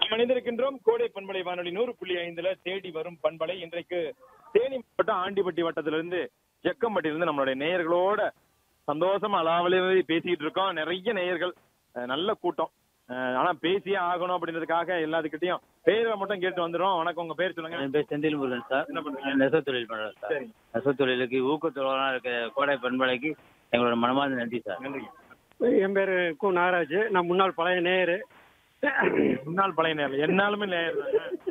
நாம் இணைந்திருக்கின்றோம் கோடை பண்பலை வானொலி நூறு புள்ளி ஐந்துல தேடி வரும் பண்பலை இன்றைக்கு தேனி மாவட்டம் ஆண்டிப்பட்டி வட்டத்திலிருந்து ஜெக்கம்பட்டியிலிருந்து நம்மளுடைய நேயர்களோட சந்தோஷமா அலாவலே பேசிக்கிட்டு இருக்கோம் நிறைய நேயர்கள் அஹ், நல்ல கூட்டம் அஹ், ஆனா பேசியே ஆகணும் அப்படின்றதுக்காக எல்லாத்துக்கிட்டையும் பேரை மட்டும் கேட்டு வந்துடும் வணக்கம் உங்க பேர் சொல்லுங்க என் பேர் செந்தில் முருகன் சார் என்ன பண்றீங்க நெசவு தொழில் பண்றேன் சார் சரி நெசவு தொழிலுக்கு ஊக்கத்தொழிலாக இருக்க கோடை பண்பலைக்கு எங்களோட மனமார்ந்த நன்றி சார் நன்றி என் பேர் கு நாகராஜ் நான் முன்னாள் பழைய நேயர் முன்னாள் பழைய நேரம் என்னாலுமே நேயர்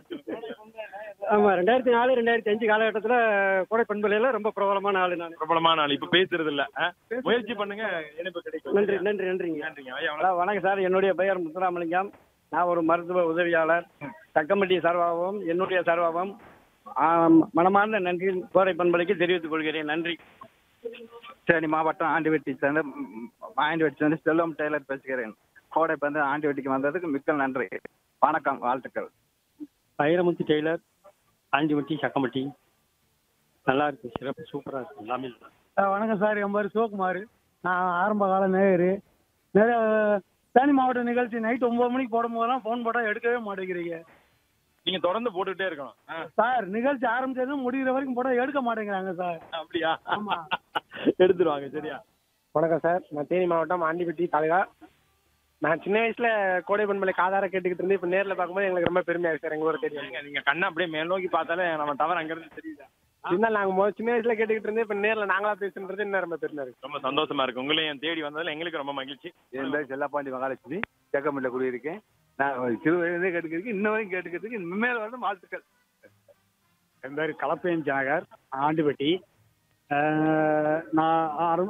ஆமாம் ரெண்டாயிரத்தி நாலு ரெண்டாயிரத்தி அஞ்சு காலகட்டத்தில் கோடை பண்பலையில் ரொம்ப பிரபலமான ஆள் நான் பிரபலமான ஆள் இப்ப பேசுறது இல்ல அஹ், முயற்சி பண்ணுங்க இணைப்பு கிடைக்கும் நன்றி நன்றி நன்றிங்க நன்றிங்க ஐயா வணக்கம். ஹலோ வணக்கம் சார் என்னுடைய பெயர் முத்துராமலிங்கம் நான் ஒரு மருத்துவ உதவியாளர் தக்கம்பட்டி சார்பாகவும் என்னுடைய சார்பாகவும் ஆம், மனமார்ந்த நன்றி கோடை பண்பலைக்கு தெரிவித்துக் கொள்கிறேன் நன்றி தேனி மாவட்டம் ஆண்டிவெட்டி சேர்ந்த ம், ஆண்டிவெட்டி சேர்ந்து செல்வம் டெய்லர் பேசுகிறேன் கோடை பந்து ஆண்டிவெட்டிக்கு வந்ததுக்கு மிக்க நன்றி வணக்கம் வாழ்த்துக்கள் வைரமுத்து டெய்லர் ஆண்டிவட்டி சக்கம்பட்டி நல்லா இருக்கு சிறப்பு சூப்பராக இருக்கு எல்லாமே வணக்கம் சார் என் பேர் சிவகுமார் நான் ஆரம்ப கால நேயர் நிறைய தேனி மாவட்ட நிகழ்ச்சி நைட் ஒன்பது மணிக்கு போடும்போதெல்லாம் ஃபோன் போட்டால் எடுக்கவே மாட்டேங்கிறீங்க நீங்க தொடர்ந்து போட்டுக்கிட்டே இருக்கணும் அஹ், சார் நிகழ்ச்சி ஆரம்பிச்சது முடிகிற வரைக்கும் போட்டால் எடுக்க மாட்டேங்கிறாங்க சார் அப்படியா ஆமா. எடுத்துருவாங்க சரியா வணக்கம் சார் நான் தேனி மாவட்டம் ஆண்டிப்பட்டி தாலுகா நான் சின்ன வயசுல கோடை பண்பலை காதார கேட்டுக்கிட்டு இருந்து இப்போ நேரில் பார்க்கும்போது எங்களுக்கு ரொம்ப பெருமையா இருக்கு சார் எங்க ஊரை தெரியும் ஏங்க, நீங்க கண்ணை அப்படியே மேல் நோக்கி பார்த்தாலே நம்ம டவர் அங்க இருந்து தெரியுது இருந்தாலும் நாங்கள் முதல் சின்ன வயசுல கேட்டுக்கிட்டு இருந்து இப்போ நேரில் நாங்களா பேசுன்றது இன்னும் ரொம்ப பெருமையா இருக்கு ரொம்ப சந்தோஷமா இருக்கு உங்களையும் தேடி வந்ததுல எங்களுக்கு ரொம்ப மகிழ்ச்சி என் பேர் செல்லப்பாண்டி மகாலட்சுமி ஜக்கம்பட்டில் குடியிருக்கேன் நான் சிறு வயதிலே கேட்டுக்கிறதுக்கு இன்ன வரைக்கும் கேட்டுக்கிறதுக்கு இனிமேல் வந்து வாழ்த்துக்கள் என் பேர் கலப்பையன் ஜாகர் ஆண்டிப்பட்டி அஹ், நான் ஆரம்ப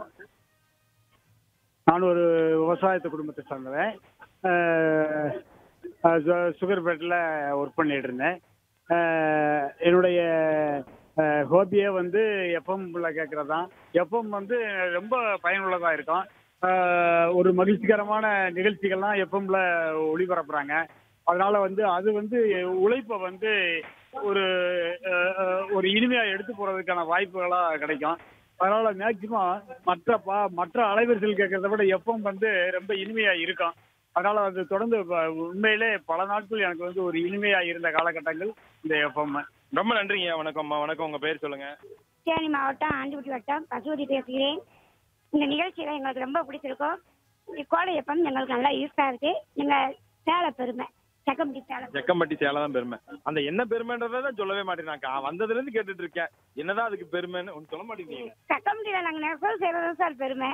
நான் ஒரு விவசாயத்து குடும்பத்தை சார்ந்தவன் அஹ், அஹ், சு- சுகர்பேட்டில் ஒர்க் பண்ணிட்டு இருந்தேன் அஹ், என்னுடைய ஹோபியே வந்து எஃப்எம்ல கேட்கறது தான் எஃப்எம் வந்து ரொம்ப பயனுள்ளதாக இருக்கும் அஹ், ஒரு மகிழ்ச்சிகரமான நிகழ்ச்சிகள்லாம் எஃப்எம்ல ஒளிபரப்புறாங்க அதனால வந்து அது வந்து உழைப்பை வந்து ஒரு அஹ், அஹ், ஒரு இனிமையா எடுத்து போறதுக்கான வாய்ப்புகளா கிடைக்கும் அதனால மேக்சிமம் மற்ற பா மற்ற அலைவரிசையில் கேட்கறத விட எஃப்எம் வந்து ரொம்ப இனிமையா இருக்கும் அதனால அது தொடர்ந்து ப- உண்மையிலே பல நாட்கள் எனக்கு வந்து ஒரு இனிமையா இருந்த காலகட்டங்கள் இந்த எஃப்எம் ரொம்ப நன்றிங்க வணக்கம்மா வணக்கம் உங்க பேர் சொல்லுங்க தேனி மாவட்டம் ஆண்டிபட்டி வட்டம் பசுபதி பேசுகிறேன் இந்த நிகழ்ச்சியில எங்களுக்கு ரொம்ப பிடிச்சிருக்கும் கோடை எப்பம் எங்களுக்கு நல்லா யூஸாக இருக்கு எங்கள் சேலை பெருமை சக்கம்பட்டி சேலை ஜக்கம்பட்டி சேலை தான் பெருமை அந்த என்ன பெருமைன்றதை தான் சொல்லவே மாட்டேங்கிறாக்கா வந்ததுல இருந்து கேட்டுட்டு இருக்கேன் என்னதான் அதுக்கு பெருமைன்னு ஒண்ணு சொல்ல மாட்டேங்கிறீங்க சக்கம்பட்டியில் நாங்கள் நெசவு செய்கிறது சார் பெருமை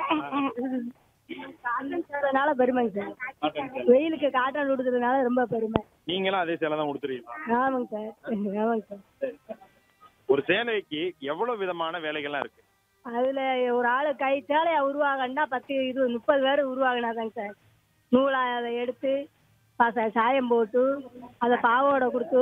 அதனால பெருமைங்க சார் வெயிலுக்கு காட்டன் உடுத்துறதுனால ரொம்ப பெருமை நீங்களும் அதே சேலை தான் கொடுத்துருவீங்க ஆமாங்க சார் ஆமாங்க சார் ஒரு சேலைக்கு எவ்வளவு விதமான வேலைகள்லாம் இருக்கு அதுல ஒரு ஆளு கை சேலையா உருவாகணும்னா பத்து இது முப்பது பேர் உருவாகினாதாங்க சார் நூலா அதை எடுத்து பச சாயம் போட்டு அதை பாவோட கொடுத்து